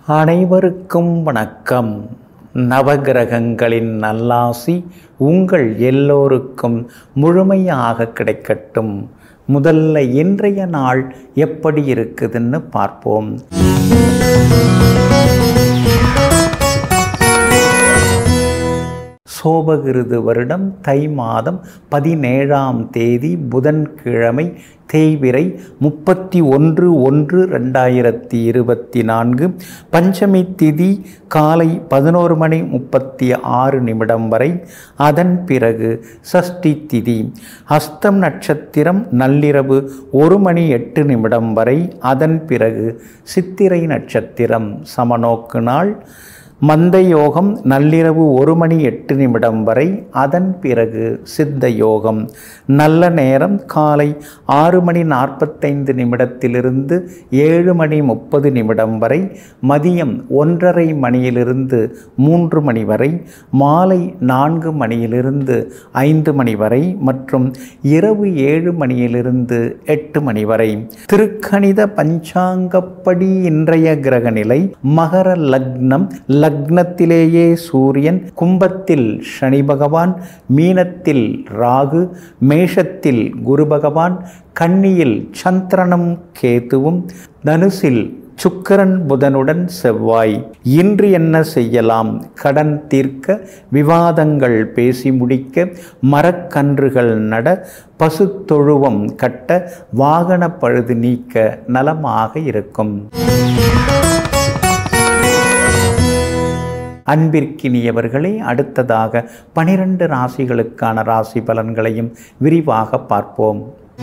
அனைவருக்கும் வணக்கம் நவகிரகங்களின் நல்லாசி உங்கள் எல்லோருக்கும் முழுமையாக கிடைக்கட்டும் முதல்ல இன்றைய நாள் எப்படி இருக்குதுன்னு பார்ப்போம் சோபகிருது வருடம் தை மாதம் பதினேழாம் தேதி புதன்கிழமை தேய்பிறை முப்பத்தி ஒன்று ஒன்று ரெண்டாயிரத்தி இருபத்தி நான்கு பஞ்சமி திதி காலை பதினோரு மணி முப்பத்தி ஆறு நிமிடம் வரை அதன் பிறகு சஷ்டி திதி ஹஸ்தம் நட்சத்திரம் நள்ளிரவு ஒரு மணி எட்டு நிமிடம் வரை அதன் பிறகு சித்திரை நட்சத்திரம் சமநோக்கு நாள் மந்த யோகம் நள்ளிரவு ஒரு மணி எட்டு நிமிடம் வரை அதன் பிறகு சித்த யோகம் நல்ல நேரம் காலை ஆறு மணி நாற்பத்தைந்து நிமிடத்திலிருந்து ஏழு மணி முப்பது நிமிடம் வரை மதியம் ஒன்றரை மணியிலிருந்து மூன்று மணி வரை மாலை நான்கு மணியிலிருந்து ஐந்து மணி வரை மற்றும் இரவு ஏழு மணியிலிருந்து எட்டு மணி வரை திருக்கணித பஞ்சாங்கப்படி இன்றைய கிரக நிலை மகர லக்னம் லக்னத்திலேயே சூரியன் கும்பத்தில் சனி பகவான் மீனத்தில் ராகு மேஷத்தில் குரு பகவான் கன்னியில் சந்திரனும் கேதுவும் தனுசில் சுக்கரன் புதனுடன் செவ்வாய் இன்று என்ன செய்யலாம் கடன் தீர்க்க விவாதங்கள் பேசி முடிக்க மரக்கன்றுகள் நட பசு தொழுவம் கட்ட வாகன பழுது நீக்க நலமாக இருக்கும் அன்பிற்கினியவர்களே அடுத்ததாக பனிரெண்டு ராசிகளுக்கான ராசி பலன்களையும் விரிவாக பார்ப்போம்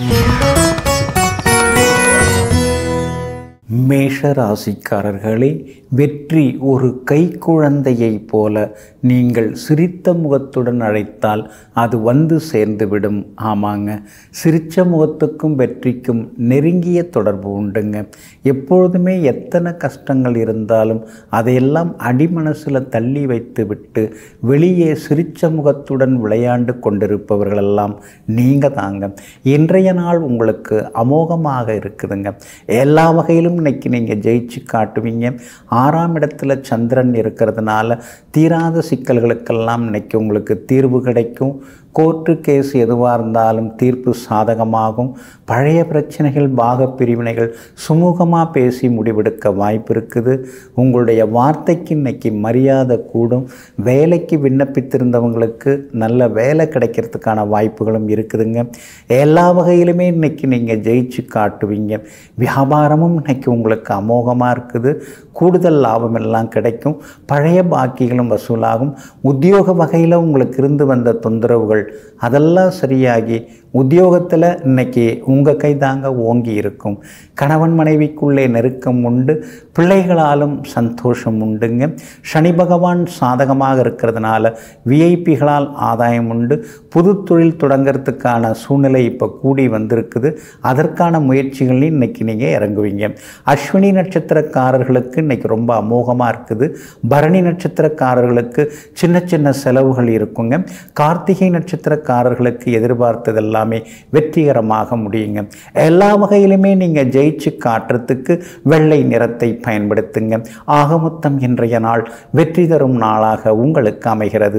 மேஷ ராசிக்காரர்களே வெற்றி ஒரு கைக்குழந்தையைப் போல நீங்கள் சிரித்த முகத்துடன் அழைத்தால் அது வந்து சேர்ந்துவிடும் ஆமாங்க சிரித்த முகத்துக்கும் வெற்றிக்கும் நெருங்கிய தொடர்பு உண்டுங்க எப்பொழுதுமே எத்தனை கஷ்டங்கள் இருந்தாலும் அதையெல்லாம் அடிமனசில் தள்ளி வைத்துவிட்டு வெளியே சிரித்த முகத்துடன் விளையாண்டு கொண்டிருப்பவர்களெல்லாம் நீங்கள் தாங்க இன்றைய நாள் உங்களுக்கு அமோகமாக இருக்குதுங்க எல்லா வகையிலும் இன்னைக்கு நீங்கள் ஜெயிச்சு காட்டுவீங்க ஆறாம் இடத்துல சந்திரன் இருக்கிறதுனால தீராத சிக்கல்களுக்கெல்லாம் இன்னைக்கு உங்களுக்கு தீர்வு கிடைக்கும் கோர்ட்டு கேஸ் எதுவாக இருந்தாலும் தீர்ப்பு சாதகமாகும் பழைய பிரச்சனைகள் பாக பிரிவினைகள் சுமூகமாக பேசி முடிவெடுக்க வாய்ப்பு இருக்குது உங்களுடைய வார்த்தைக்கு இன்னைக்கு மரியாதை கூடும் வேலைக்கு விண்ணப்பித்திருந்தவங்களுக்கு நல்ல வேலை கிடைக்கிறதுக்கான வாய்ப்புகளும் இருக்குதுங்க எல்லா வகையிலுமே இன்னைக்கு நீங்கள் ஜெயிச்சு காட்டுவீங்க வியாபாரமும் இன்னைக்கு உங்களுக்கு அமோகமாக இருக்குது கூடுதல் லாபம் எல்லாம் கிடைக்கும் பழைய பாக்கிகளும் வசூலாகும் உத்தியோக வகையில் உங்களுக்கு இருந்து வந்த தொந்தரவுகள் அதெல்லாம் சரியாகி உத்தியோகத்தில் இன்னைக்கு உங்கள் கை தாங்க ஓங்கி இருக்கும் கணவன் மனைவிக்குள்ளே நெருக்கம் உண்டு பிள்ளைகளாலும் சந்தோஷம் உண்டுங்க சனி பகவான் சாதகமாக இருக்கிறதுனால விஐபிகளால் ஆதாயம் உண்டு புது தொழில் தொடங்கிறதுக்கான சூழ்நிலை இப்போ கூடி வந்திருக்குது அதற்கான முயற்சிகளையும் இன்னைக்கு நீங்கள் இறங்குவீங்க அஸ்வினி நட்சத்திரக்காரர்களுக்கு இன்னைக்கு ரொம்ப அமோகமாக இருக்குது பரணி நட்சத்திரக்காரர்களுக்கு சின்ன சின்ன செலவுகள் இருக்குங்க கார்த்திகை நட்சத்திரக்காரர்களுக்கு எதிர்பார்த்தது எல்லாமே வெற்றிகரமாக முடியுங்க எல்லா வகையிலுமே நீங்கள் ஜெயிச்சு காட்டுறதுக்கு வெள்ளை நிறத்தை பயன்படுத்துங்க ஆகமொத்தம் இன்றைய நாள் வெற்றி தரும் நாளாக உங்களுக்கு அமைகிறது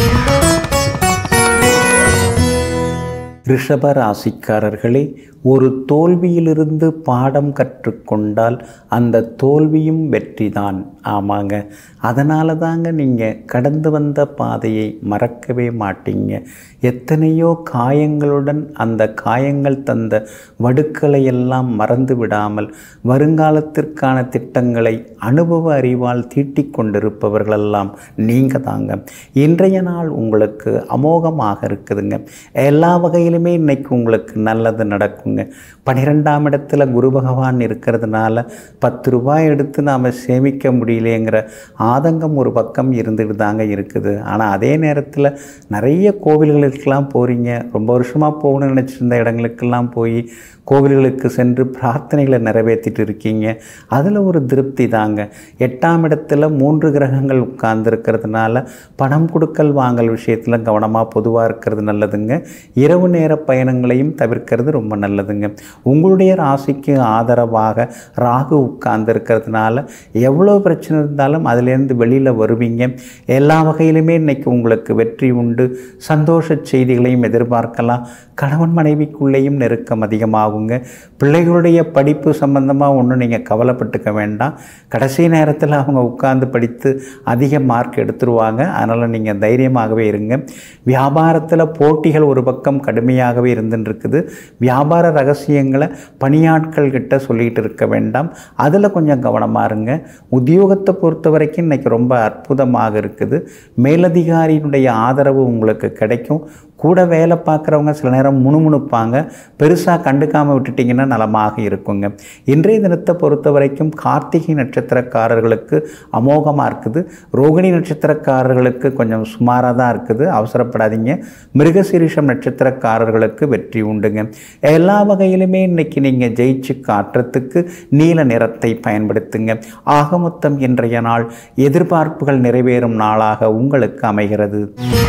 ரிஷப ராசிக்காரர்களே ஒரு தோல்வியிலிருந்து பாடம் கற்றுக்கொண்டால் அந்த தோல்வியும் வெற்றிதான் ஆமாங்க அதனால தாங்க நீங்கள் கடந்து வந்த பாதையை மறக்கவே மாட்டீங்க எத்தனையோ காயங்களுடன் அந்த காயங்கள் தந்த வடுக்களை எல்லாம் மறந்து விடாமல் வருங்காலத்திற்கான திட்டங்களை அனுபவ அறிவால் தீட்டிக் கொண்டிருப்பவர்களெல்லாம் நீங்கள் தாங்க இன்றைய நாள் உங்களுக்கு அமோகமாக இருக்குதுங்க எல்லா வகையிலுமே இன்னைக்கு உங்களுக்கு நல்லது நடக்குங்க பன்னிரெண்டாம் இடத்துல குரு பகவான் இருக்கிறதுனால பத்து ரூபாய் எடுத்து நாம் சேமிக்க முடியலையேங்கிற ஆதங்கம் ஒரு பக்கம் இருந்துட்டு தாங்க இருக்குது ஆனால் அதே நேரத்தில் நிறைய கோவில்களுக்கெல்லாம் போகிறீங்க ரொம்ப வருஷமாக போகணும்னு நினச்சிருந்த இடங்களுக்கெல்லாம் போய் கோவில்களுக்கு சென்று பிரார்த்தனைகளை நிறைவேற்றிட்டு இருக்கீங்க அதில் ஒரு திருப்தி தாங்க எட்டாம் இடத்துல மூன்று கிரகங்கள் உட்கார்ந்துருக்கிறதுனால பணம் கொடுக்கல் வாங்கல் விஷயத்தில் கவனமாக பொதுவாக இருக்கிறது நல்லதுங்க இரவு நேர பயணங்களையும் தவிர்க்கிறது ரொம்ப நல்லதுங்க உங்களுடைய ராசிக்கு ஆதரவாக ராகு உட்கார்ந்து இருக்கிறதுனால எவ்வளோ பிரச்சனை இருந்தாலும் அதிலேருந்து வெளியில் வருவீங்க எல்லா வகையிலுமே இன்னைக்கு உங்களுக்கு வெற்றி உண்டு சந்தோஷ செய்திகளையும் எதிர்பார்க்கலாம் கணவன் மனைவிக்குள்ளேயும் நெருக்கம் அதிகமாகுங்க பிள்ளைகளுடைய படிப்பு சம்பந்தமாக ஒன்றும் நீங்கள் கவலைப்பட்டுக்க வேண்டாம் கடைசி நேரத்தில் அவங்க உட்கார்ந்து படித்து அதிக மார்க் எடுத்துருவாங்க அதனால் நீங்கள் தைரியமாகவே இருங்க வியாபாரத்தில் போட்டிகள் ஒரு பக்கம் கடுமையாகவே இருந்துன்னு இருக்குது வியாபார ரகசியங்களை பணியாட்கள் கிட்ட சொல்லிகிட்டு இருக்க வேண்டாம் அதில் கொஞ்சம் கவனமாக இருங்க உத்தியோகத்தை பொறுத்த வரைக்கும் இன்றைக்கி ரொம்ப அற்புதமாக இருக்குது மேலதிகாரியினுடைய ஆதரவு உங்களுக்கு கிடைக்கும் கூட வேலை பார்க்குறவங்க சில நேரம் முணுமுணுப்பாங்க பெருசாக கண்டுக்காமல் விட்டுட்டிங்கன்னா நலமாக இருக்குங்க இன்றைய தினத்தை பொறுத்த வரைக்கும் கார்த்திகை நட்சத்திரக்காரர்களுக்கு அமோகமாக இருக்குது ரோகிணி நட்சத்திரக்காரர்களுக்கு கொஞ்சம் சுமாராக தான் இருக்குது அவசரப்படாதீங்க மிருகசீரிஷம் நட்சத்திரக்காரர்களுக்கு வெற்றி உண்டுங்க எல்லா வகையிலுமே இன்னைக்கு நீங்கள் ஜெயிச்சு காட்டுறதுக்கு நீல நிறத்தை பயன்படுத்துங்க ஆக மொத்தம் இன்றைய நாள் எதிர்பார்ப்புகள் நிறைவேறும் நாளாக உங்களுக்கு அமைகிறது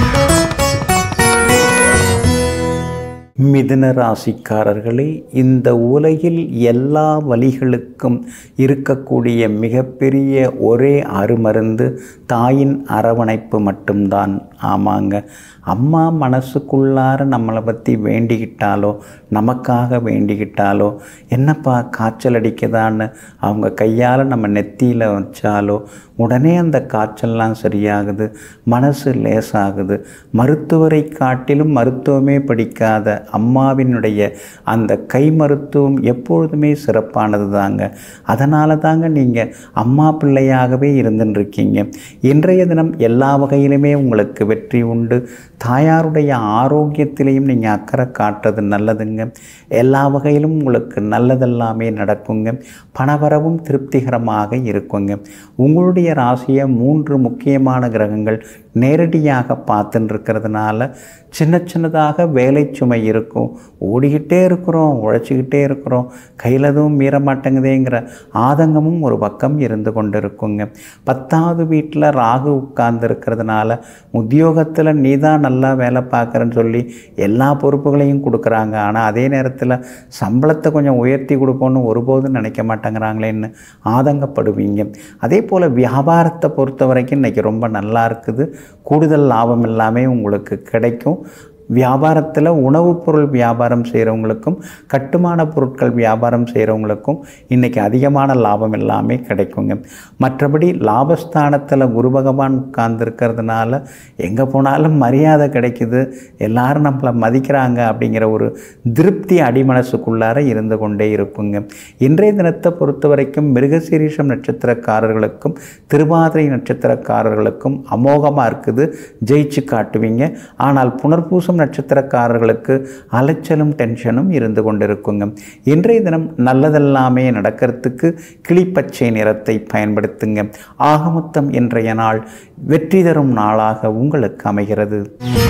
மிதுன ராசிக்காரர்களே இந்த உலகில் எல்லா வழிகளுக்கும் இருக்கக்கூடிய மிகப்பெரிய ஒரே அருமருந்து தாயின் அரவணைப்பு மட்டும்தான் ஆமாங்க அம்மா மனசுக்குள்ளார நம்மளை பற்றி வேண்டிக்கிட்டாலோ நமக்காக வேண்டிக்கிட்டாலோ என்னப்பா காய்ச்சல் அடிக்குதான்னு அவங்க கையால் நம்ம நெத்தியில் வச்சாலோ உடனே அந்த காய்ச்சல்லாம் சரியாகுது மனசு லேசாகுது மருத்துவரை காட்டிலும் மருத்துவமே படிக்காத அம்மாவினுடைய அந்த கை மருத்துவம் எப்பொழுதுமே சிறப்பானது தாங்க அதனால தாங்க நீங்கள் அம்மா பிள்ளையாகவே இருந்துருக்கீங்க இன்றைய தினம் எல்லா வகையிலுமே உங்களுக்கு வெற்றி உண்டு தாயாருடைய ஆரோக்கியத்திலையும் நீங்கள் அக்கறை காட்டுறது நல்லதுங்க எல்லா வகையிலும் உங்களுக்கு நல்லதெல்லாமே நடக்குங்க பணவரவும் திருப்திகரமாக இருக்குங்க உங்களுடைய ராசியை மூன்று முக்கியமான கிரகங்கள் நேரடியாக பார்த்துன்னு இருக்கிறதுனால சின்ன சின்னதாக வேலை சுமை இருக்கும் ஓடிக்கிட்டே இருக்கிறோம் உழைச்சிக்கிட்டே இருக்கிறோம் கையில் எதுவும் மீற மாட்டேங்குதேங்கிற ஆதங்கமும் ஒரு பக்கம் இருந்து கொண்டு இருக்குங்க பத்தாவது வீட்டில் ராகு உட்கார்ந்து இருக்கிறதுனால உத்தியோகத்தில் நீ தான் நல்லா வேலை பார்க்குறேன்னு சொல்லி எல்லா பொறுப்புகளையும் கொடுக்குறாங்க ஆனால் அதே நேரத்தில் சம்பளத்தை கொஞ்சம் உயர்த்தி கொடுப்போன்னு ஒருபோதும் நினைக்க மாட்டேங்கிறாங்களேன்னு ஆதங்கப்படுவீங்க அதே போல் வியாபாரத்தை பொறுத்த வரைக்கும் இன்றைக்கி ரொம்ப நல்லா இருக்குது கூடுதல் லாபம் எல்லாமே உங்களுக்கு கிடைக்கும் வியாபாரத்தில் உணவுப் பொருள் வியாபாரம் செய்கிறவங்களுக்கும் கட்டுமான பொருட்கள் வியாபாரம் செய்கிறவங்களுக்கும் இன்றைக்கி அதிகமான லாபம் எல்லாமே கிடைக்குங்க மற்றபடி லாபஸ்தானத்தில் குரு பகவான் உட்கார்ந்துருக்கிறதுனால எங்கே போனாலும் மரியாதை கிடைக்குது எல்லாரும் நம்மளை மதிக்கிறாங்க அப்படிங்கிற ஒரு திருப்தி அடிமனசுக்குள்ளார இருந்து கொண்டே இருக்குங்க இன்றைய தினத்தை பொறுத்த வரைக்கும் மிருகசீரிஷம் நட்சத்திரக்காரர்களுக்கும் திருவாதிரை நட்சத்திரக்காரர்களுக்கும் அமோகமாக இருக்குது ஜெயிச்சு காட்டுவீங்க ஆனால் புனர்பூசம் நட்சத்திரக்காரர்களுக்கு அலைச்சலும் டென்ஷனும் இருந்து கொண்டிருக்குங்க இன்றைய தினம் நல்லதெல்லாமே நடக்கிறதுக்கு கிளிப்பச்சை நிறத்தை பயன்படுத்துங்க ஆகமொத்தம் இன்றைய நாள் வெற்றி தரும் நாளாக உங்களுக்கு அமைகிறது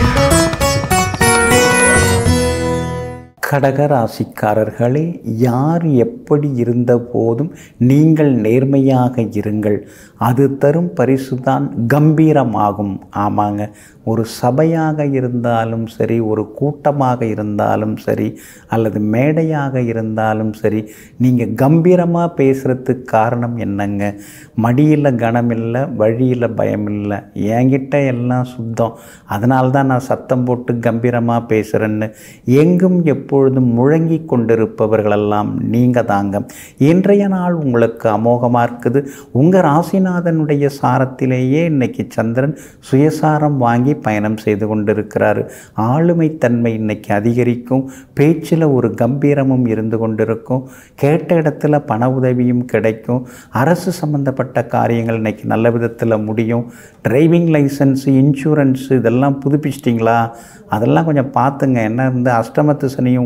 கடகராசிக்காரர்களே யார் எப்படி இருந்த போதும் நீங்கள் நேர்மையாக இருங்கள் அது தரும் பரிசு தான் கம்பீரமாகும் ஆமாங்க ஒரு சபையாக இருந்தாலும் சரி ஒரு கூட்டமாக இருந்தாலும் சரி அல்லது மேடையாக இருந்தாலும் சரி நீங்கள் கம்பீரமாக பேசுகிறதுக்கு காரணம் என்னங்க மடியில் கனம் இல்லை வழியில் பயம் இல்லை என்கிட்ட எல்லாம் சுத்தம் அதனால தான் நான் சத்தம் போட்டு கம்பீரமாக பேசுகிறேன்னு எங்கும் எப்பொழுதும் முழங்கி கொண்டிருப்பவர்களெல்லாம் நீங்கள் தாங்க இன்றைய நாள் உங்களுக்கு அமோகமாக இருக்குது உங்கள் ராசிநாதனுடைய சாரத்திலேயே இன்னைக்கு சந்திரன் சுயசாரம் வாங்கி பயணம் செய்து கொண்டிருக்கிறாரு ஆளுமை தன்மை இன்னைக்கு அதிகரிக்கும் பேச்சில் ஒரு கம்பீரமும் இருந்து கொண்டிருக்கும் கேட்ட இடத்துல பண உதவியும் கிடைக்கும் அரசு சம்பந்தப்பட்ட காரியங்கள் இன்னைக்கு நல்ல விதத்தில் முடியும் டிரைவிங் லைசன்ஸ் இன்சூரன்ஸ் இதெல்லாம் புதுப்பிச்சிட்டிங்களா அதெல்லாம் கொஞ்சம் பார்த்துங்க என்ன இருந்து அஷ்டமத்து சனியும்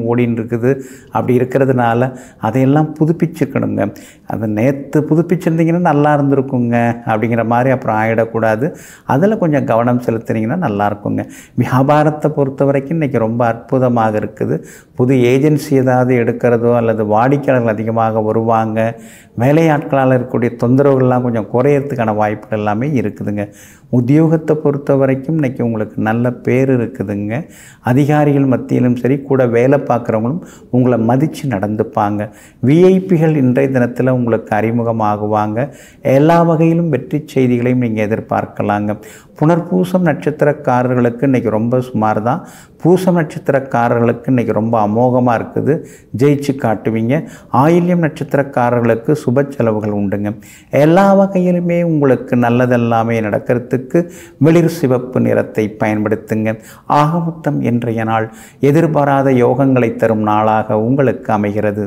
வாழ்க்கையும் ஓடின்னு இருக்குது அப்படி இருக்கிறதுனால அதையெல்லாம் புதுப்பிச்சுக்கணுங்க அது நேற்று புதுப்பிச்சிருந்தீங்கன்னா நல்லா இருந்திருக்குங்க அப்படிங்கிற மாதிரி அப்புறம் ஆகிடக்கூடாது அதில் கொஞ்சம் கவனம் செலுத்துனீங்கன்னா நல்லா இருக்குங்க வியாபாரத்தை பொறுத்த வரைக்கும் இன்றைக்கி ரொம்ப அற்புதமாக இருக்குது புது ஏஜென்சி ஏதாவது எடுக்கிறதோ அல்லது வாடிக்கையாளர்கள் அதிகமாக வருவாங்க வேலையாட்களால் இருக்கக்கூடிய தொந்தரவுகள்லாம் கொஞ்சம் குறையறதுக்கான வாய்ப்புகள் எல்லாமே இருக்குதுங்க உத்தியோகத்தை பொறுத்த வரைக்கும் இன்றைக்கி உங்களுக்கு நல்ல பேர் இருக்குதுங்க அதிகாரிகள் மத்தியிலும் சரி கூட வேலை பார்க்குறவங்களும் உங்களை மதித்து நடந்துப்பாங்க விஐபிகள் இன்றைய தினத்தில் உங்களுக்கு அறிமுகமாகுவாங்க எல்லா வகையிலும் வெற்றி செய்திகளையும் நீங்கள் எதிர்பார்க்கலாங்க புனர்பூசம் நட்சத்திரக்காரர்களுக்கு இன்றைக்கி ரொம்ப சுமார் தான் பூசம் நட்சத்திரக்காரர்களுக்கு இன்றைக்கி ரொம்ப அமோகமாக இருக்குது ஜெயிச்சு காட்டுவீங்க ஆயில்யம் நட்சத்திரக்காரர்களுக்கு சுப செலவுகள் உண்டுங்க எல்லா வகையிலுமே உங்களுக்கு நல்லதெல்லாமே நடக்கிறதுக்கு வெளிர் சிவப்பு நிறத்தை பயன்படுத்துங்க ஆகமொத்தம் இன்றைய நாள் எதிர்பாராத யோகங்களை தரும் நாளாக உங்களுக்கு அமைகிறது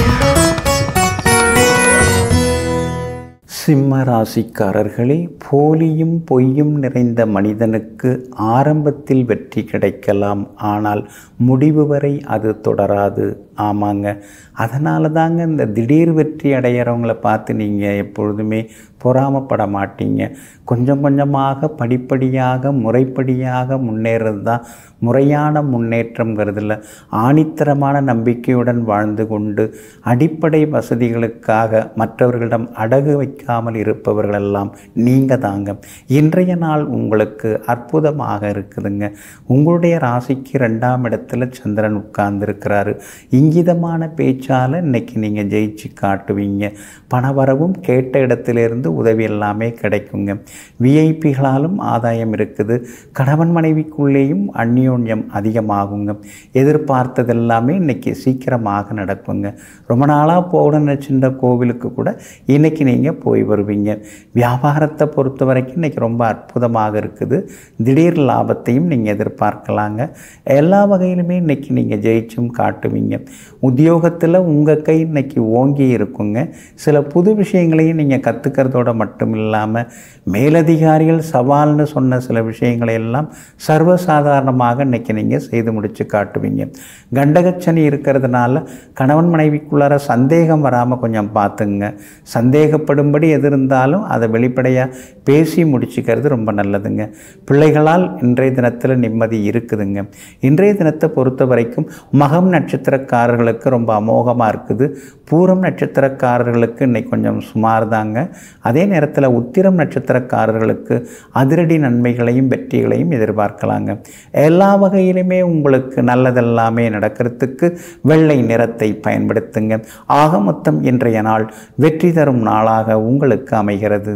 சிம்ம ராசிக்காரர்களே போலியும் பொய்யும் நிறைந்த மனிதனுக்கு ஆரம்பத்தில் வெற்றி கிடைக்கலாம் ஆனால் முடிவு வரை அது தொடராது ஆமாங்க அதனால தாங்க இந்த திடீர் வெற்றி அடையிறவங்கள பார்த்து நீங்கள் எப்பொழுதுமே பொறாமப்பட மாட்டீங்க கொஞ்சம் கொஞ்சமாக படிப்படியாக முறைப்படியாக முன்னேறது தான் முறையான முன்னேற்றங்கிறதுல ஆணித்தரமான நம்பிக்கையுடன் வாழ்ந்து கொண்டு அடிப்படை வசதிகளுக்காக மற்றவர்களிடம் அடகு வைக்காமல் இருப்பவர்களெல்லாம் நீங்கள் தாங்க இன்றைய நாள் உங்களுக்கு அற்புதமாக இருக்குதுங்க உங்களுடைய ராசிக்கு ரெண்டாம் இடத்துல சந்திரன் உட்கார்ந்துருக்கிறாரு இங்கிதமான பேச்சால் இன்னைக்கு நீங்கள் ஜெயிச்சு காட்டுவீங்க பணவரவும் கேட்ட இடத்திலிருந்து உதவி எல்லாமே கிடைக்குங்க விஐபிகளாலும் ஆதாயம் இருக்குது கணவன் மனைவிக்குள்ளேயும் அந்யோன்யம் அதிகமாகுங்க எதிர்பார்த்தது எல்லாமே இன்னைக்கு சீக்கிரமாக நடக்குங்க ரொம்ப நாளாக போகணும்னு நினச்சிருந்த கோவிலுக்கு கூட இன்னைக்கு நீங்கள் போய் வருவீங்க வியாபாரத்தை பொறுத்த வரைக்கும் இன்னைக்கு ரொம்ப அற்புதமாக இருக்குது திடீர் லாபத்தையும் நீங்கள் எதிர்பார்க்கலாங்க எல்லா வகையிலுமே இன்னைக்கு நீங்கள் ஜெயிச்சும் காட்டுவீங்க உத்தியோகத்தில் உங்கள் கை இன்னைக்கு ஓங்கி இருக்குங்க சில புது விஷயங்களையும் நீங்கள் கற்றுக்கிறதோட மட்டும் இல்லாமல் மேலதிகாரிகள் சவால்னு சொன்ன சில விஷயங்களை எல்லாம் சர்வசாதாரணமாக இன்னைக்கு நீங்கள் செய்து முடித்து காட்டுவீங்க கண்டகச்சனி இருக்கிறதுனால கணவன் மனைவிக்குள்ளார சந்தேகம் வராமல் கொஞ்சம் பார்த்துங்க சந்தேகப்படும்படி எது இருந்தாலும் அதை வெளிப்படையாக பேசி முடிச்சுக்கிறது ரொம்ப நல்லதுங்க பிள்ளைகளால் இன்றைய தினத்தில் நிம்மதி இருக்குதுங்க இன்றைய தினத்தை பொறுத்த வரைக்கும் மகம் நட்சத்திரக்காரர்களுக்கு ரொம்ப அமோகமாக இருக்குது பூரம் நட்சத்திரக்காரர்களுக்கு இன்னைக்கு கொஞ்சம் சுமார் தாங்க அதே நேரத்தில் உத்திரம் நட்சத்திரக்காரர்களுக்கு அதிரடி நன்மைகளையும் வெற்றிகளையும் எதிர்பார்க்கலாங்க எல்லா வகையிலுமே உங்களுக்கு நல்லதெல்லாமே நடக்கிறதுக்கு வெள்ளை நிறத்தை பயன்படுத்துங்க ஆக மொத்தம் இன்றைய நாள் வெற்றி தரும் நாளாக உங்களுக்கு அமைகிறது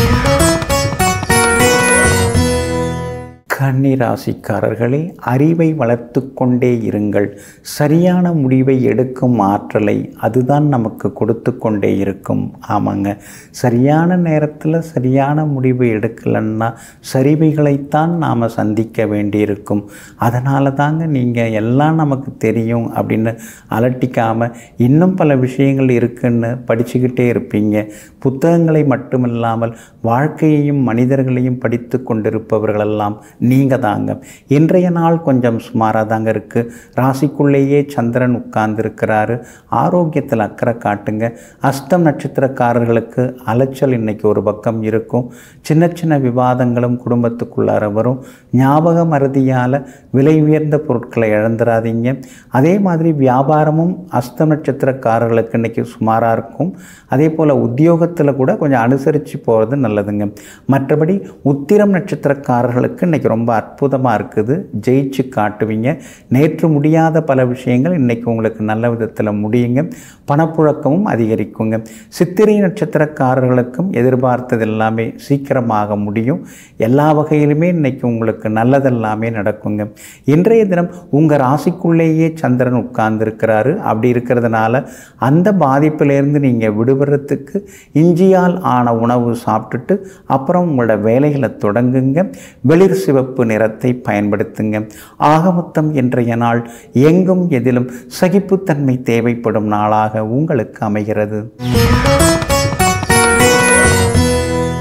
கன்னிராசிக்காரர்களே அறிவை வளர்த்து கொண்டே இருங்கள் சரியான முடிவை எடுக்கும் ஆற்றலை அதுதான் நமக்கு கொடுத்து கொண்டே இருக்கும் ஆமாங்க சரியான நேரத்தில் சரியான முடிவு எடுக்கலைன்னா சரிவைகளைத்தான் நாம் சந்திக்க வேண்டியிருக்கும் அதனால தாங்க நீங்கள் எல்லாம் நமக்கு தெரியும் அப்படின்னு அலட்டிக்காமல் இன்னும் பல விஷயங்கள் இருக்குன்னு படிச்சுக்கிட்டே இருப்பீங்க புத்தகங்களை மட்டுமில்லாமல் வாழ்க்கையையும் மனிதர்களையும் படித்து கொண்டிருப்பவர்களெல்லாம் நீங்கள் தாங்க இன்றைய நாள் கொஞ்சம் சுமாராக தாங்க இருக்குது ராசிக்குள்ளேயே சந்திரன் உட்கார்ந்துருக்கிறாரு ஆரோக்கியத்தில் அக்கறை காட்டுங்க அஸ்தம் நட்சத்திரக்காரர்களுக்கு அலைச்சல் இன்னைக்கு ஒரு பக்கம் இருக்கும் சின்ன சின்ன விவாதங்களும் குடும்பத்துக்குள்ளார வரும் ஞாபக மறதியால் விலை உயர்ந்த பொருட்களை இழந்துடாதீங்க அதே மாதிரி வியாபாரமும் அஸ்தம் நட்சத்திரக்காரர்களுக்கு இன்னைக்கு சுமாராக இருக்கும் அதே போல் உத்தியோகத்தில் கூட கொஞ்சம் அனுசரித்து போகிறது நல்லதுங்க மற்றபடி உத்திரம் நட்சத்திரக்காரர்களுக்கு இன்னைக்கு ரொம்ப அற்புதமாக இருக்குது ஜெயிச்சு காட்டுவீங்க நேற்று முடியாத பல விஷயங்கள் இன்னைக்கு உங்களுக்கு நல்ல விதத்தில் முடியுங்க பணப்புழக்கமும் அதிகரிக்குங்க சித்திரை நட்சத்திரக்காரர்களுக்கும் எதிர்பார்த்தது எல்லாமே சீக்கிரமாக முடியும் எல்லா வகையிலுமே இன்னைக்கு உங்களுக்கு நல்லதெல்லாமே நடக்குங்க இன்றைய தினம் உங்கள் ராசிக்குள்ளேயே சந்திரன் உட்கார்ந்துருக்கிறாரு அப்படி இருக்கிறதுனால அந்த பாதிப்பிலேருந்து நீங்கள் விடுபடுறதுக்கு இஞ்சியால் ஆன உணவு சாப்பிட்டுட்டு அப்புறம் உங்களோட வேலைகளை தொடங்குங்க வெளிர் சிவப்பு நிறத்தை பயன்படுத்துங்க ஆகமொத்தம் இன்றைய நாள் எங்கும் எதிலும் சகிப்புத்தன்மை தேவைப்படும் நாளாக உங்களுக்கு அமைகிறது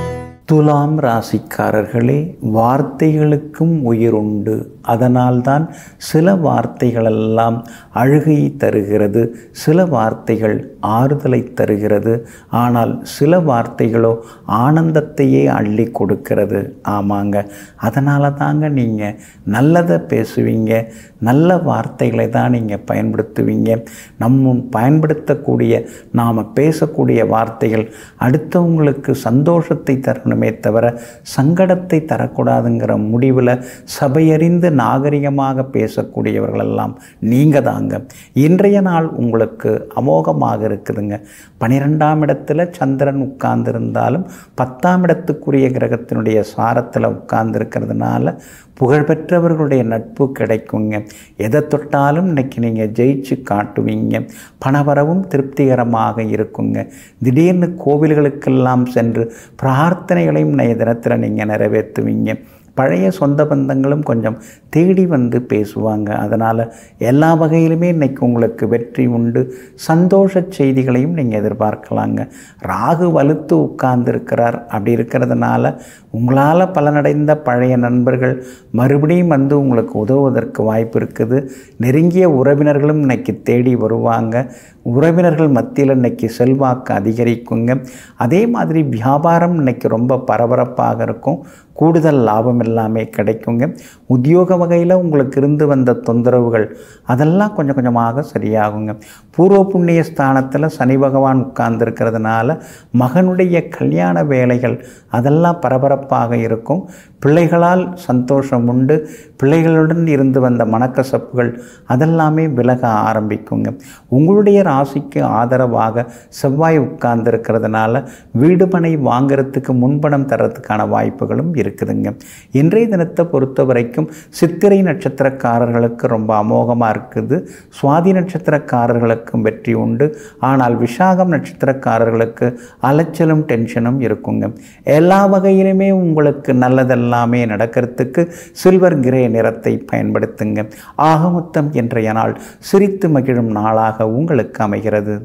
துலாம் ராசிக்காரர்களே வார்த்தைகளுக்கும் உயிருண்டு அதனால்தான் சில வார்த்தைகளெல்லாம் அழுகையை தருகிறது சில வார்த்தைகள் ஆறுதலை தருகிறது ஆனால் சில வார்த்தைகளோ ஆனந்தத்தையே அள்ளி கொடுக்கிறது ஆமாங்க அதனால தாங்க நீங்கள் நல்லதை பேசுவீங்க நல்ல வார்த்தைகளை தான் நீங்கள் பயன்படுத்துவீங்க நம்ம பயன்படுத்தக்கூடிய நாம் பேசக்கூடிய வார்த்தைகள் அடுத்தவங்களுக்கு சந்தோஷத்தை தரணுமே தவிர சங்கடத்தை தரக்கூடாதுங்கிற முடிவில் சபையறிந்து நாகரிகமாக பேசக்கூடியவர்களெல்லாம் நீங்கள் தாங்க இன்றைய நாள் உங்களுக்கு அமோகமாக இருக்குதுங்க பனிரெண்டாம் இடத்துல சந்திரன் உட்கார்ந்திருந்தாலும் பத்தாம் இடத்துக்குரிய கிரகத்தினுடைய சாரத்தில் உட்கார்ந்துருக்கிறதுனால புகழ்பெற்றவர்களுடைய நட்பு கிடைக்குங்க எதை தொட்டாலும் இன்னைக்கு நீங்கள் ஜெயிச்சு காட்டுவீங்க பணவரவும் திருப்திகரமாக இருக்குங்க திடீர்னு கோவில்களுக்கெல்லாம் சென்று பிரார்த்தனைகளையும் இன்றைய தினத்தில் நீங்கள் நிறைவேற்றுவீங்க பழைய சொந்த பந்தங்களும் கொஞ்சம் தேடி வந்து பேசுவாங்க அதனால் எல்லா வகையிலுமே இன்றைக்கி உங்களுக்கு வெற்றி உண்டு சந்தோஷ செய்திகளையும் நீங்கள் எதிர்பார்க்கலாங்க ராகு வலுத்து உட்கார்ந்துருக்கிறார் அப்படி இருக்கிறதுனால உங்களால் பலனடைந்த பழைய நண்பர்கள் மறுபடியும் வந்து உங்களுக்கு உதவுவதற்கு வாய்ப்பு இருக்குது நெருங்கிய உறவினர்களும் இன்னைக்கு தேடி வருவாங்க உறவினர்கள் மத்தியில் இன்னைக்கு செல்வாக்கு அதிகரிக்குங்க அதே மாதிரி வியாபாரம் இன்னைக்கு ரொம்ப பரபரப்பாக இருக்கும் கூடுதல் லாபம் எல்லாமே கிடைக்குங்க உத்தியோக வகையில் உங்களுக்கு இருந்து வந்த தொந்தரவுகள் அதெல்லாம் கொஞ்சம் கொஞ்சமாக சரியாகுங்க பூர்வ புண்ணிய ஸ்தானத்தில் சனி பகவான் உட்கார்ந்துருக்கிறதுனால மகனுடைய கல்யாண வேலைகள் அதெல்லாம் பரபரப்பாக இருக்கும் பிள்ளைகளால் சந்தோஷம் உண்டு பிள்ளைகளுடன் இருந்து வந்த மனக்கசப்புகள் அதெல்லாமே விலக ஆரம்பிக்குங்க உங்களுடைய ராசிக்கு ஆதரவாக செவ்வாய் உட்கார்ந்துருக்கிறதுனால வீடு மனை வாங்கிறதுக்கு முன்பணம் தர்றதுக்கான வாய்ப்புகளும் இருக்குதுங்க இன்றைய தினத்தை பொறுத்த வரைக்கும் சித்திரை நட்சத்திரக்காரர்களுக்கு ரொம்ப அமோகமாக இருக்குது சுவாதி நட்சத்திரக்காரர்களுக்கும் வெற்றி உண்டு ஆனால் விசாகம் நட்சத்திரக்காரர்களுக்கு அலைச்சலும் டென்ஷனும் இருக்குங்க எல்லா வகையிலுமே உங்களுக்கு நல்லதெல்லாமே நடக்கிறதுக்கு சில்வர் கிரே நிறத்தை பயன்படுத்துங்க ஆகமொத்தம் இன்றைய நாள் சிரித்து மகிழும் நாளாக உங்களுக்கு அமைகிறது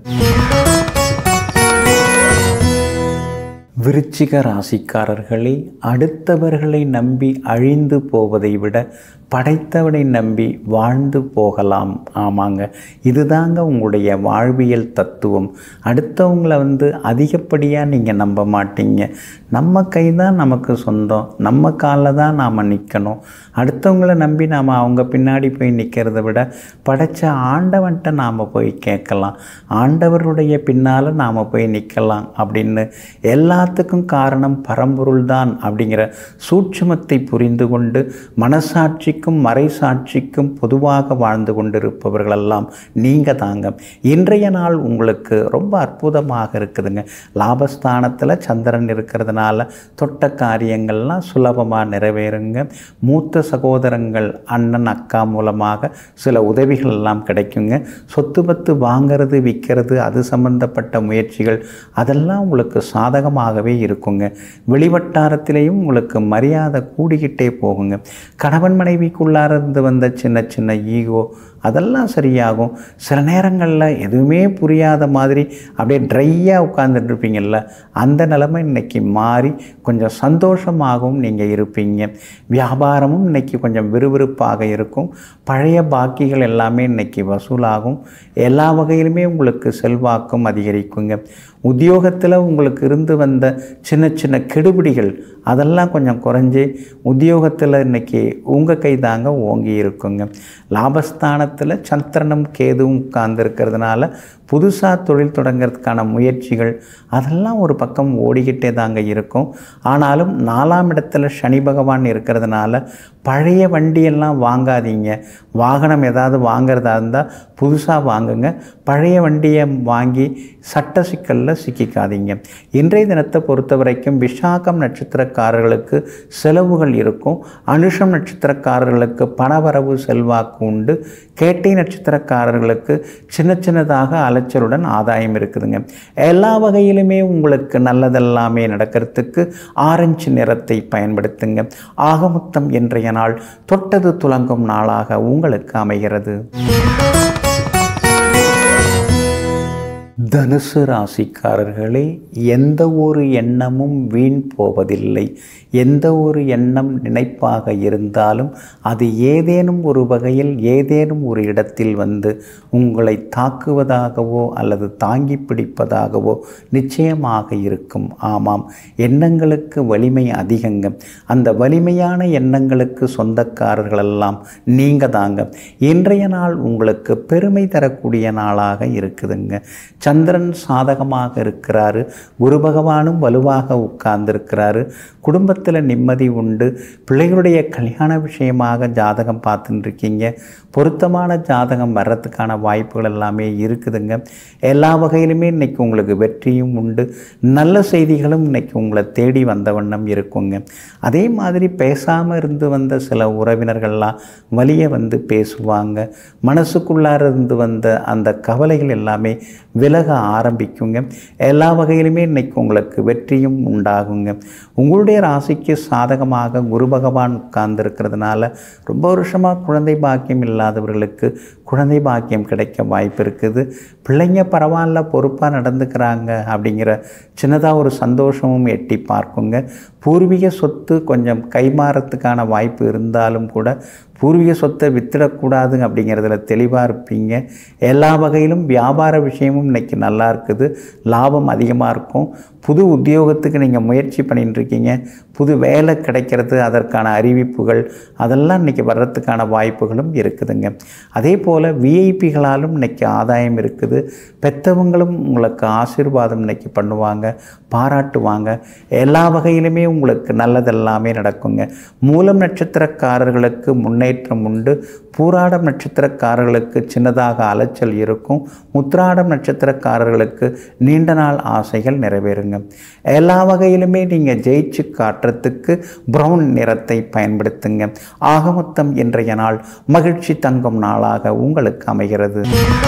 விருச்சிக ராசிக்காரர்களே அடுத்தவர்களை நம்பி அழிந்து போவதை விட படைத்தவனை நம்பி வாழ்ந்து போகலாம் ஆமாங்க இதுதாங்க உங்களுடைய வாழ்வியல் தத்துவம் அடுத்தவங்கள வந்து அதிகப்படியாக நீங்கள் நம்ப மாட்டீங்க நம்ம கை தான் நமக்கு சொந்தம் நம்ம காலில் தான் நாம் நிற்கணும் அடுத்தவங்கள நம்பி நாம் அவங்க பின்னாடி போய் நிற்கிறத விட படைச்ச ஆண்டவன்கிட்ட நாம் போய் கேட்கலாம் ஆண்டவருடைய பின்னால் நாம் போய் நிற்கலாம் அப்படின்னு எல்லாத்துக்கும் காரணம் பரம்பொருள் தான் அப்படிங்கிற சூட்சுமத்தை புரிந்து கொண்டு மனசாட்சி சாட்சிக்கும் மறை சாட்சிக்கும் பொதுவாக வாழ்ந்து கொண்டிருப்பவர்களெல்லாம் நீங்கள் தாங்க இன்றைய நாள் உங்களுக்கு ரொம்ப அற்புதமாக இருக்குதுங்க லாபஸ்தானத்தில் சந்திரன் இருக்கிறதுனால தொட்ட காரியங்கள்லாம் சுலபமாக நிறைவேறுங்க மூத்த சகோதரங்கள் அண்ணன் அக்கா மூலமாக சில உதவிகள் எல்லாம் கிடைக்குங்க சொத்து பத்து வாங்கிறது விற்கிறது அது சம்பந்தப்பட்ட முயற்சிகள் அதெல்லாம் உங்களுக்கு சாதகமாகவே இருக்குங்க வெளிவட்டாரத்திலேயும் உங்களுக்கு மரியாதை கூடிக்கிட்டே போகுங்க கணவன் மனைவிக்குள்ளார இருந்து வந்த சின்ன சின்ன ஈகோ அதெல்லாம் சரியாகும் சில நேரங்களில் எதுவுமே புரியாத மாதிரி அப்படியே ட்ரையாக உட்காந்துட்டு இருப்பீங்கள்ல அந்த நிலைமை இன்னைக்கு மாறி கொஞ்சம் சந்தோஷமாகவும் நீங்கள் இருப்பீங்க வியாபாரமும் இன்னைக்கு கொஞ்சம் விறுவிறுப்பாக இருக்கும் பழைய பாக்கிகள் எல்லாமே இன்னைக்கு வசூலாகும் எல்லா வகையிலுமே உங்களுக்கு செல்வாக்கும் அதிகரிக்குங்க உத்தியோகத்தில் உங்களுக்கு இருந்து வந்த சின்ன சின்ன கெடுபிடிகள் அதெல்லாம் கொஞ்சம் குறைஞ்சி உத்தியோகத்தில் இன்னைக்கு உங்கள் கை தாங்க ஓங்கி இருக்குங்க லாபஸ்தானத்தில் சந்திரனும் கேதுவும் உட்கார்ந்துருக்கிறதுனால புதுசாக தொழில் தொடங்கிறதுக்கான முயற்சிகள் அதெல்லாம் ஒரு பக்கம் ஓடிக்கிட்டே தாங்க இருக்கும் ஆனாலும் நாலாம் இடத்துல சனி பகவான் இருக்கிறதுனால பழைய வண்டியெல்லாம் வாங்காதீங்க வாகனம் ஏதாவது வாங்கிறதா இருந்தால் புதுசாக வாங்குங்க பழைய வண்டியை வாங்கி சட்ட சிக்கலில் சிக்கிக்காதீங்க இன்றைய தினத்தை பொறுத்த வரைக்கும் விசாகம் நட்சத்திரக்காரர்களுக்கு செலவுகள் இருக்கும் அனுஷம் நட்சத்திரக்காரர்களுக்கு பணவரவு செல்வாக்கு உண்டு கேட்டை நட்சத்திரக்காரர்களுக்கு சின்ன சின்னதாக அலைச்சலுடன் ஆதாயம் இருக்குதுங்க எல்லா வகையிலுமே உங்களுக்கு நல்லதெல்லாமே நடக்கிறதுக்கு ஆரஞ்சு நிறத்தை பயன்படுத்துங்க ஆகமொத்தம் இன்றைய நாள் தொட்டது துலங்கும் நாளாக உங்களுக்கு அமைகிறது தனுசு ராசிக்காரர்களே எந்த ஒரு எண்ணமும் வீண் போவதில்லை எந்த ஒரு எண்ணம் நினைப்பாக இருந்தாலும் அது ஏதேனும் ஒரு வகையில் ஏதேனும் ஒரு இடத்தில் வந்து உங்களை தாக்குவதாகவோ அல்லது தாங்கி பிடிப்பதாகவோ நிச்சயமாக இருக்கும் ஆமாம் எண்ணங்களுக்கு வலிமை அதிகங்க அந்த வலிமையான எண்ணங்களுக்கு சொந்தக்காரர்களெல்லாம் நீங்கள் தாங்க இன்றைய நாள் உங்களுக்கு பெருமை தரக்கூடிய நாளாக இருக்குதுங்க சந்திரன் சாதகமாக இருக்கிறாரு குரு பகவானும் வலுவாக உட்கார்ந்துருக்கிறாரு குடும்பத்தில் நிம்மதி உண்டு பிள்ளைகளுடைய கல்யாண விஷயமாக ஜாதகம் பார்த்துட்டு இருக்கீங்க பொருத்தமான ஜாதகம் வர்றதுக்கான வாய்ப்புகள் எல்லாமே இருக்குதுங்க எல்லா வகையிலுமே இன்னைக்கு உங்களுக்கு வெற்றியும் உண்டு நல்ல செய்திகளும் இன்னைக்கு உங்களை தேடி வந்த வண்ணம் இருக்குங்க அதே மாதிரி பேசாமல் இருந்து வந்த சில உறவினர்கள்லாம் வழிய வந்து பேசுவாங்க மனசுக்குள்ளார இருந்து வந்த அந்த கவலைகள் எல்லாமே விலக ஆரம்பிக்குங்க எல்லா வகையிலுமே இன்னைக்கு உங்களுக்கு வெற்றியும் உண்டாகுங்க உங்களுடைய ராசிக்கு சாதகமாக குரு பகவான் உட்கார்ந்துருக்கிறதுனால ரொம்ப வருஷமாக குழந்தை பாக்கியம் இல்லாதவர்களுக்கு குழந்தை பாக்கியம் கிடைக்க வாய்ப்பு இருக்குது பிள்ளைங்க பரவாயில்ல பொறுப்பாக நடந்துக்கிறாங்க அப்படிங்கிற சின்னதாக ஒரு சந்தோஷமும் எட்டி பார்க்குங்க பூர்வீக சொத்து கொஞ்சம் கைமாறத்துக்கான வாய்ப்பு இருந்தாலும் கூட பூர்வீக சொத்தை வித்துடக்கூடாது அப்படிங்கிறதுல தெளிவாக இருப்பீங்க எல்லா வகையிலும் வியாபார விஷயமும் இன்னைக்கு நல்லா இருக்குது லாபம் அதிகமாக இருக்கும் புது உத்தியோகத்துக்கு நீங்கள் முயற்சி பண்ணிட்டு இருக்கீங்க புது வேலை கிடைக்கிறது அதற்கான அறிவிப்புகள் அதெல்லாம் இன்றைக்கி வர்றதுக்கான வாய்ப்புகளும் இருக்குதுங்க அதே போல் விஐபிகளாலும் இன்னைக்கு ஆதாயம் இருக்குது பெற்றவங்களும் உங்களுக்கு ஆசீர்வாதம் இன்னைக்கு பண்ணுவாங்க பாராட்டுவாங்க எல்லா வகையிலுமே உங்களுக்கு நல்லதெல்லாமே நடக்குங்க மூலம் நட்சத்திரக்காரர்களுக்கு முன்னேற்றம் உண்டு பூராடம் நட்சத்திரக்காரர்களுக்கு சின்னதாக அலைச்சல் இருக்கும் முத்ராடம் நட்சத்திரக்காரர்களுக்கு நீண்ட நாள் ஆசைகள் நிறைவேறுங்க எல்லா வகையிலுமே நீங்கள் ஜெயிச்சு காட்டுறதுக்கு ப்ரௌன் நிறத்தை பயன்படுத்துங்க ஆகமொத்தம் இன்றைய நாள் மகிழ்ச்சி தங்கும் நாளாக உங்களுக்கு அமைகிறது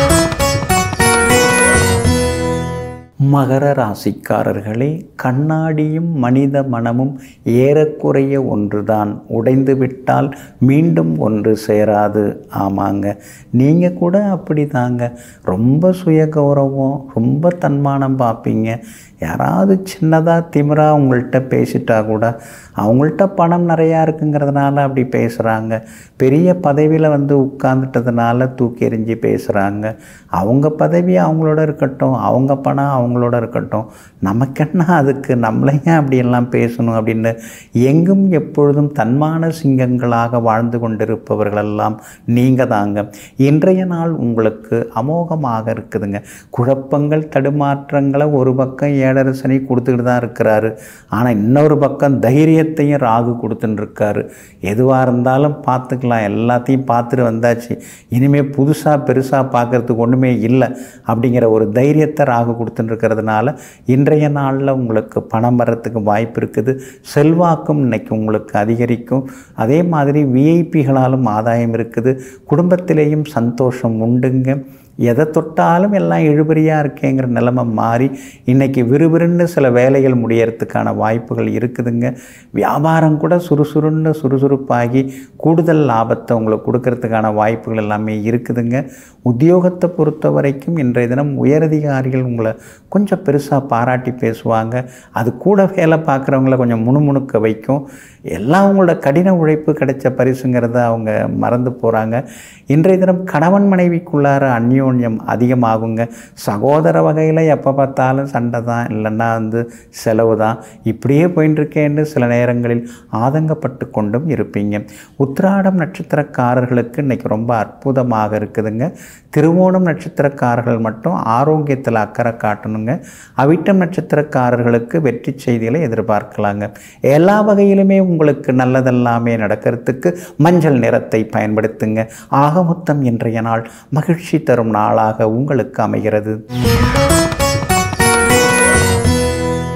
மகர ராசிக்காரர்களே கண்ணாடியும் மனித மனமும் ஏறக்குறைய ஒன்றுதான் உடைந்து விட்டால் மீண்டும் ஒன்று சேராது ஆமாங்க நீங்கள் கூட அப்படி தாங்க ரொம்ப சுய கௌரவம் ரொம்ப தன்மானம் பார்ப்பீங்க யாராவது சின்னதாக திமிராக உங்கள்கிட்ட பேசிட்டா கூட அவங்கள்ட்ட பணம் நிறையா இருக்குங்கிறதுனால அப்படி பேசுகிறாங்க பெரிய பதவியில் வந்து உட்கார்ந்துட்டதுனால தூக்கி எறிஞ்சு பேசுகிறாங்க அவங்க பதவி அவங்களோட இருக்கட்டும் அவங்க பணம் அவங்களோட இருக்கட்டும் நமக்கென்ன அதுக்கு நம்மளையும் அப்படியெல்லாம் பேசணும் அப்படின்னு எங்கும் எப்பொழுதும் தன்மான சிங்கங்களாக வாழ்ந்து கொண்டிருப்பவர்களெல்லாம் நீங்கள் தாங்க இன்றைய நாள் உங்களுக்கு அமோகமாக இருக்குதுங்க குழப்பங்கள் தடுமாற்றங்களை ஒரு பக்கம் ஏழரசனை கொடுத்துக்கிட்டு தான் இருக்கிறாரு ஆனால் இன்னொரு பக்கம் தைரியத்தையும் ராகு கொடுத்துன்னு இருக்காரு எதுவாக இருந்தாலும் பார்த்துக்கலாம் எல்லாத்தையும் பார்த்துட்டு வந்தாச்சு இனிமேல் புதுசாக பெருசாக பார்க்குறதுக்கு ஒன்றுமே இல்லை அப்படிங்கிற ஒரு தைரியத்தை ராகு கொடுத்துன்னு இருக்கிறதுனால இன்றைய நாளில் உங்களுக்கு பணம் வர்றதுக்கு வாய்ப்பு இருக்குது செல்வாக்கும் இன்னைக்கு உங்களுக்கு அதிகரிக்கும் அதே மாதிரி விஐபிகளாலும் ஆதாயம் இருக்குது குடும்பத்திலேயும் சந்தோஷம் உண்டுங்க எதை தொட்டாலும் எல்லாம் இழுபறியாக இருக்கேங்கிற நிலைமை மாறி இன்றைக்கி விறுவிறுன்னு சில வேலைகள் முடியறதுக்கான வாய்ப்புகள் இருக்குதுங்க வியாபாரம் கூட சுறுசுறுன்னு சுறுசுறுப்பாகி கூடுதல் லாபத்தை உங்களுக்கு கொடுக்கறதுக்கான வாய்ப்புகள் எல்லாமே இருக்குதுங்க உத்தியோகத்தை பொறுத்த வரைக்கும் இன்றைய தினம் உயரதிகாரிகள் உங்களை கொஞ்சம் பெருசாக பாராட்டி பேசுவாங்க அது கூட வேலை பார்க்குறவங்கள கொஞ்சம் முணுமுணுக்க வைக்கும் எல்லாம் அவங்களோட கடின உழைப்பு கிடைச்ச பரிசுங்கிறத அவங்க மறந்து போகிறாங்க இன்றைய தினம் கணவன் மனைவிக்குள்ளார அந்யோன்யம் அதிகமாகுங்க சகோதர வகையில் எப்போ பார்த்தாலும் சண்டை தான் இல்லைன்னா வந்து செலவு தான் இப்படியே போயின்னு இருக்கேன்னு சில நேரங்களில் ஆதங்கப்பட்டு கொண்டும் இருப்பீங்க உத்திராடம் நட்சத்திரக்காரர்களுக்கு இன்றைக்கி ரொம்ப அற்புதமாக இருக்குதுங்க திருவோணம் நட்சத்திரக்காரர்கள் மட்டும் ஆரோக்கியத்தில் அக்கறை காட்டணுங்க அவிட்டம் நட்சத்திரக்காரர்களுக்கு வெற்றி செய்திகளை எதிர்பார்க்கலாங்க எல்லா வகையிலுமே உங்களுக்கு நல்லதெல்லாமே நடக்கிறதுக்கு மஞ்சள் நிறத்தை பயன்படுத்துங்க ஆக மொத்தம் இன்றைய நாள் மகிழ்ச்சி தரும் நாளாக உங்களுக்கு அமைகிறது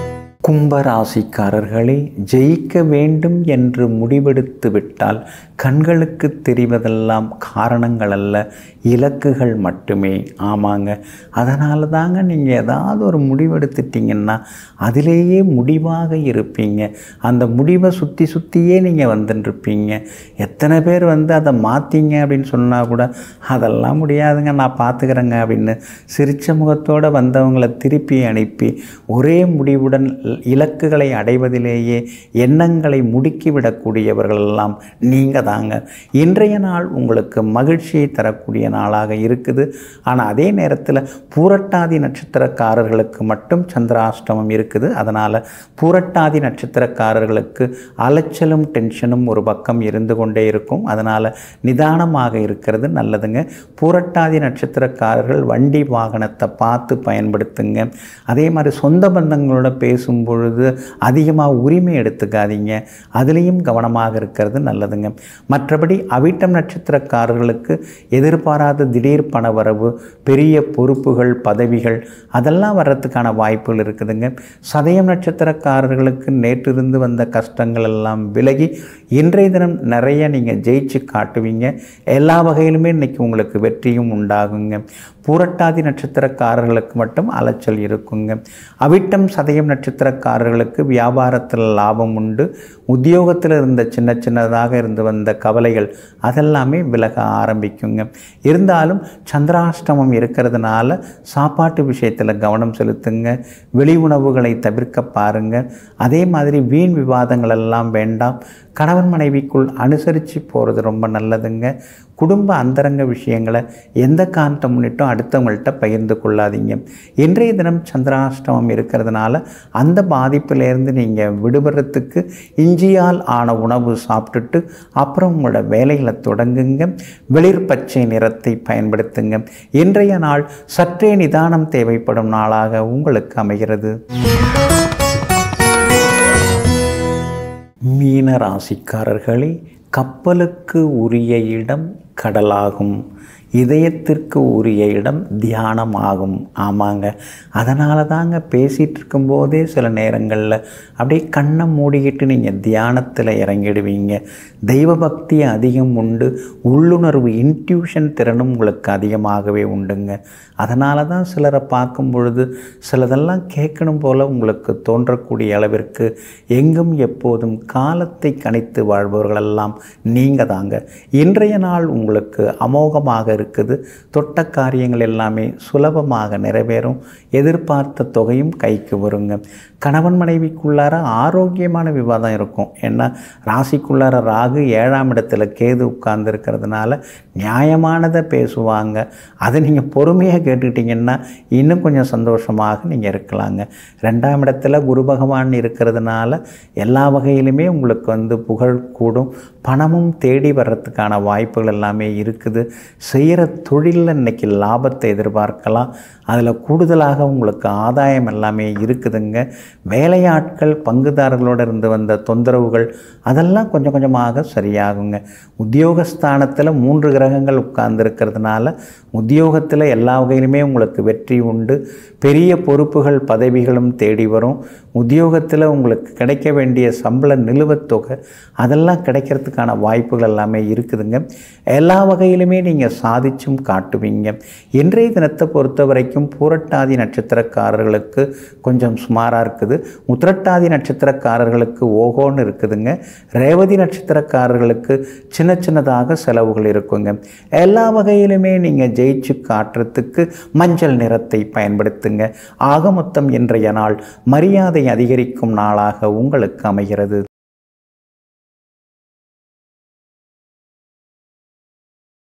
கும்பராசிக்காரர்களே ஜெயிக்க வேண்டும் என்று முடிவெடுத்து விட்டால் கண்களுக்கு தெரிவதெல்லாம் காரணங்கள் அல்ல இலக்குகள் மட்டுமே ஆமாங்க அதனால தாங்க நீங்கள் ஏதாவது ஒரு முடிவெடுத்துட்டிங்கன்னா அதிலேயே முடிவாக இருப்பீங்க அந்த முடிவை சுற்றி சுற்றியே நீங்கள் வந்துட்டுருப்பீங்க எத்தனை பேர் வந்து அதை மாற்றிங்க அப்படின்னு சொன்னால் கூட அதெல்லாம் முடியாதுங்க நான் பார்த்துக்கிறேங்க அப்படின்னு சிரித்த முகத்தோடு வந்தவங்களை திருப்பி அனுப்பி ஒரே முடிவுடன் இலக்குகளை அடைவதிலேயே எண்ணங்களை முடுக்கிவிடக்கூடியவர்களெல்லாம் நீங்கள் தாங்க இன்றைய நாள் உங்களுக்கு மகிழ்ச்சியை தரக்கூடிய நாளாக இருக்குது ஆனால் அதே நேரத்தில் பூரட்டாதி நட்சத்திரக்காரர்களுக்கு மட்டும் சந்திராஷ்டமம் இருக்குது அதனால் பூரட்டாதி நட்சத்திரக்காரர்களுக்கு அலைச்சலும் டென்ஷனும் ஒரு பக்கம் இருந்து கொண்டே இருக்கும் அதனால் நிதானமாக இருக்கிறது நல்லதுங்க பூரட்டாதி நட்சத்திரக்காரர்கள் வண்டி வாகனத்தை பார்த்து பயன்படுத்துங்க அதே மாதிரி சொந்த பந்தங்களோட பேசும் பொழுது அதிகமாக உரிமை எடுத்துக்காதீங்க அதுலேயும் கவனமாக இருக்கிறது நல்லதுங்க மற்றபடி அவிட்டம் நட்சத்திரக்காரர்களுக்கு எதிர்பாராத திடீர் பணவரவு பெரிய பொறுப்புகள் பதவிகள் அதெல்லாம் வர்றதுக்கான வாய்ப்புகள் இருக்குதுங்க சதயம் நட்சத்திரக்காரர்களுக்கு நேற்றிருந்து வந்த கஷ்டங்கள் எல்லாம் விலகி இன்றைய தினம் நிறைய நீங்கள் ஜெயிச்சு காட்டுவீங்க எல்லா வகையிலுமே இன்றைக்கி உங்களுக்கு வெற்றியும் உண்டாகுங்க பூரட்டாதி நட்சத்திரக்காரர்களுக்கு மட்டும் அலைச்சல் இருக்குங்க அவிட்டம் சதயம் நட்சத்திரக்காரர்களுக்கு வியாபாரத்தில் லாபம் உண்டு உத்தியோகத்தில் இருந்த சின்ன சின்னதாக இருந்து வந்த கவலைகள் அதெல்லாமே விலக ஆரம்பிக்குங்க இருந்தாலும் சந்திராஷ்டமம் இருக்கிறதுனால சாப்பாட்டு விஷயத்தில் கவனம் செலுத்துங்க வெளி உணவுகளை தவிர்க்க பாருங்க அதே மாதிரி வீண் விவாதங்கள் எல்லாம் வேண்டாம் கணவன் மனைவிக்குள் அனுசரித்து போகிறது ரொம்ப நல்லதுங்க குடும்ப அந்தரங்க விஷயங்களை எந்த காரணத்தை முன்னிட்டும் அடுத்தவங்கள்ட்ட பகிர்ந்து கொள்ளாதீங்க இன்றைய தினம் சந்திராஷ்டமம் இருக்கிறதுனால அந்த பாதிப்பிலேருந்து நீங்கள் விடுபடுறதுக்கு இஞ்சியால் ஆன உணவு சாப்பிட்டுட்டு அப்புறம் உங்களோட வேலைகளை தொடங்குங்க வெளிர் பச்சை நிறத்தை பயன்படுத்துங்க இன்றைய நாள் சற்றே நிதானம் தேவைப்படும் நாளாக உங்களுக்கு அமைகிறது மீன ராசிக்காரர்களே கப்பலுக்கு உரிய இடம் கடலாகும் இதயத்திற்கு உரிய இடம் தியானமாகும் ஆமாங்க அதனால தாங்க பேசிகிட்டு இருக்கும்போதே சில நேரங்களில் அப்படியே கண்ணை மூடிக்கிட்டு நீங்கள் தியானத்தில் இறங்கிடுவீங்க தெய்வ பக்தி அதிகம் உண்டு உள்ளுணர்வு இன்ட்யூஷன் திறனும் உங்களுக்கு அதிகமாகவே உண்டுங்க அதனால தான் சிலரை பார்க்கும் பொழுது சிலதெல்லாம் கேட்கணும் போல் உங்களுக்கு தோன்றக்கூடிய அளவிற்கு எங்கும் எப்போதும் காலத்தை கணித்து வாழ்பவர்களெல்லாம் நீங்கள் தாங்க இன்றைய நாள் உங்களுக்கு அமோகமாக இருக்குது தொட்ட காரியங்கள் எல்லாமே சுலபமாக நிறைவேறும் எதிர்பார்த்த தொகையும் கைக்கு வருங்க கணவன் மனைவிக்குள்ளார ஆரோக்கியமான விவாதம் இருக்கும் ஏன்னா ராசிக்குள்ளார ராகு ஏழாம் இடத்துல கேது உட்கார்ந்து இருக்கிறதுனால நியாயமானதை பேசுவாங்க அதை நீங்கள் பொறுமையாக கேட்டுக்கிட்டிங்கன்னா இன்னும் கொஞ்சம் சந்தோஷமாக நீங்கள் இருக்கலாங்க ரெண்டாம் இடத்துல குரு பகவான் இருக்கிறதுனால எல்லா வகையிலுமே உங்களுக்கு வந்து புகழ் கூடும் பணமும் தேடி வர்றதுக்கான வாய்ப்புகள் எல்லாமே இருக்குது செய்கிற தொழிலில் இன்றைக்கி லாபத்தை எதிர்பார்க்கலாம் அதில் கூடுதலாக உங்களுக்கு ஆதாயம் எல்லாமே இருக்குதுங்க வேலையாட்கள் பங்குதாரர்களோடு இருந்து வந்த தொந்தரவுகள் அதெல்லாம் கொஞ்சம் கொஞ்சமாக சரியாகுங்க உத்தியோகஸ்தானத்தில் மூன்று கிரகங்கள் உட்கார்ந்துருக்கிறதுனால உத்தியோகத்தில் எல்லா வகையிலுமே உங்களுக்கு வெற்றி உண்டு பெரிய பொறுப்புகள் பதவிகளும் தேடி வரும் உத்தியோகத்தில் உங்களுக்கு கிடைக்க வேண்டிய சம்பள நிலுவத் தொகை அதெல்லாம் கிடைக்கிறதுக்கான வாய்ப்புகள் எல்லாமே இருக்குதுங்க எல்லா வகையிலுமே நீங்கள் சாதிச்சும் காட்டுவீங்க இன்றைய தினத்தை பொறுத்த வரைக்கும் பூரட்டாதி நட்சத்திரக்காரர்களுக்கு கொஞ்சம் சுமாராக இருக்குது உத்திரட்டாதி நட்சத்திரக்காரர்களுக்கு ஓகோன்னு இருக்குதுங்க ரேவதி நட்சத்திரக்காரர்களுக்கு சின்ன சின்னதாக செலவுகள் இருக்குங்க எல்லா வகையிலுமே நீங்கள் ஜெயிச்சு காட்டுறதுக்கு மஞ்சள் நிறத்தை பயன்படுத்துங்க ஆக மொத்தம் இன்றைய நாள் மரியாதை அதிகரிக்கும் நாளாக உங்களுக்கு அமைகிறது